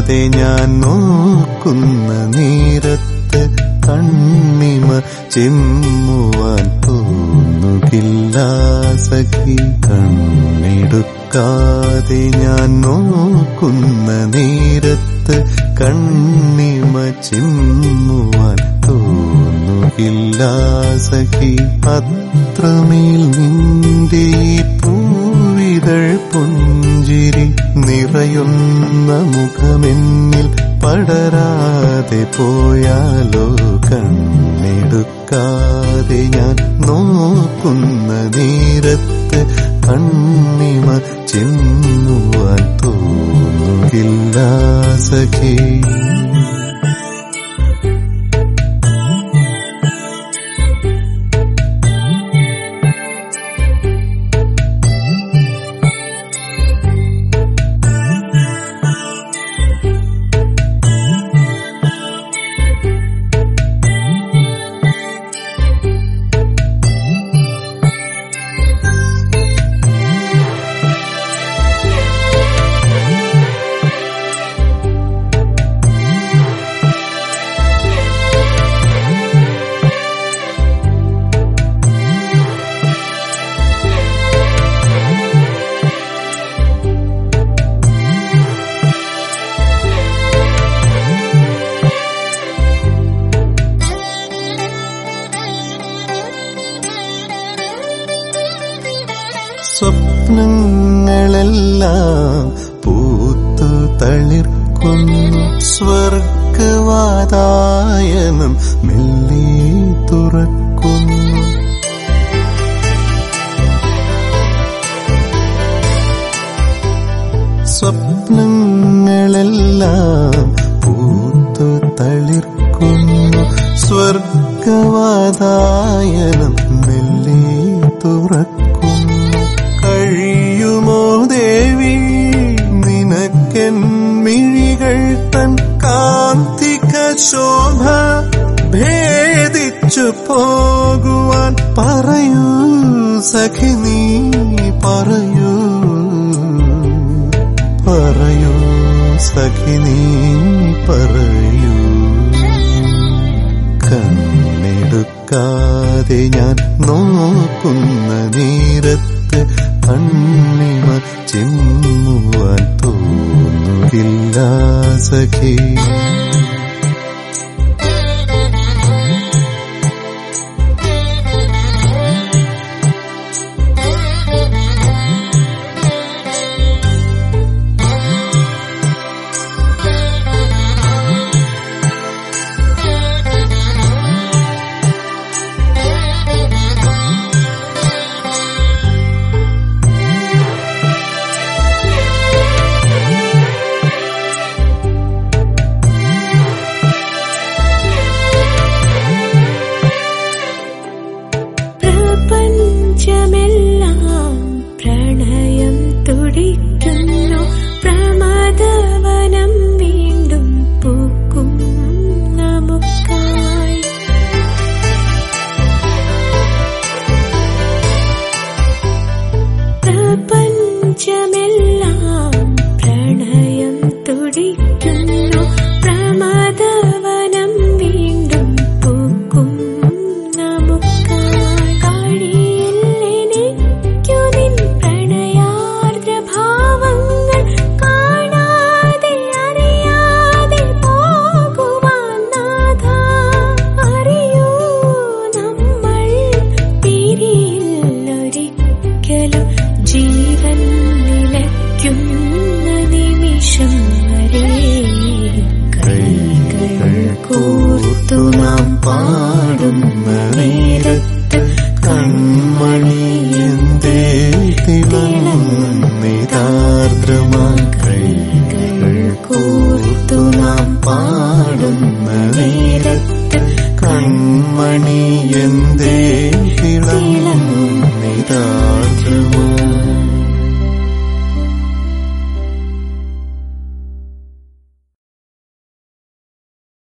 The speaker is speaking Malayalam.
നിൽക്കാതെ ഞാൻ നോക്കുന്ന നേരത്ത് കണ്ണിമ ചിമ്മുവാൻ തോന്നുകില്ല സഖി കണ്ണെടുക്കാതെ ഞാൻ നോക്കുന്ന നേരത്ത് കണ്ണിമ ചിമ്മുവാൻ തോന്നുകില്ല സഖി അത്രമേൽ നിന്റെ ഈ പൂവിതൾ പുഞ്ചിരി നിറയുന്ന മുഖമെന്നിൽ പടരാതെ പോയാലോ കണ്ണെടുക്കാതെ ഞാൻ നോക്കുന്ന നേരത്ത് കണ്ണിമ ചെന്നുവാൻ തോന്നുകില്ല സഖി സ്വപ്നങ്ങളെല്ലാം പൂത്തു തളിർക്കുന്നു സ്വർഗവാതായനം മെല്ലെ തുറക്കുന്നു സ്വപ്നങ്ങളെല്ലാം പൂത്തു തളിർക്കുന്നു സ്വർഗവാതായനം മെല്ലെ തുറക്കുന്നു കഴിയുമോ ദേവി നിനക്കെൻ മിഴികൾ തൻ കാന്തിക ശോഭ ഭേദിച്ചു പോകുവാൻ പറയൂ സഖി നീ പറയൂ പറയൂ സഖി നീ പറയൂ കണ്ണെടുക്കാതെ ഞാൻ നോക്കുന്ന നേരത്ത് കണ്ണിമ ചെമ്മുവാൻ തോന്നുകില്ല സഖി പ്രപഞ്ചമെല്ലാം പ്രണയം തുടിക്കുന്നു പ്രമദവനം വീണ്ടും പൂക്കും നമുക്കായി പ്രപഞ്ചമെല്ലാം പ്രണയം തുടിക്കുന്നു പ്രമദവനം വീണ്ടും പൂക്കും നമുക്കായി കഴിയില്ലെനിക്കു നിൻ പ്രണയാർദ്ര ഭാവങ്ങൾ കാണാതെ അറിയാതെ പോകുവാൻ നാഥ അറിയൂ നമ്മൾ പിരിയില്ലൊരിക്കലും ജീവൻ നിലയ്ക്കുന്ന നിമിഷം വരെ കൈകൾ കോർത്തു നാം പാടുന്ന നേരത്ത് കൺമണി എന്തേ തിളങ്ങിതാർദ്രമായി കൈകൾ കോർത്തു നാം പാടുന്ന നേരത്ത് കൺമണി എന്തേ തിളങ്ങിതാർദ്രമായി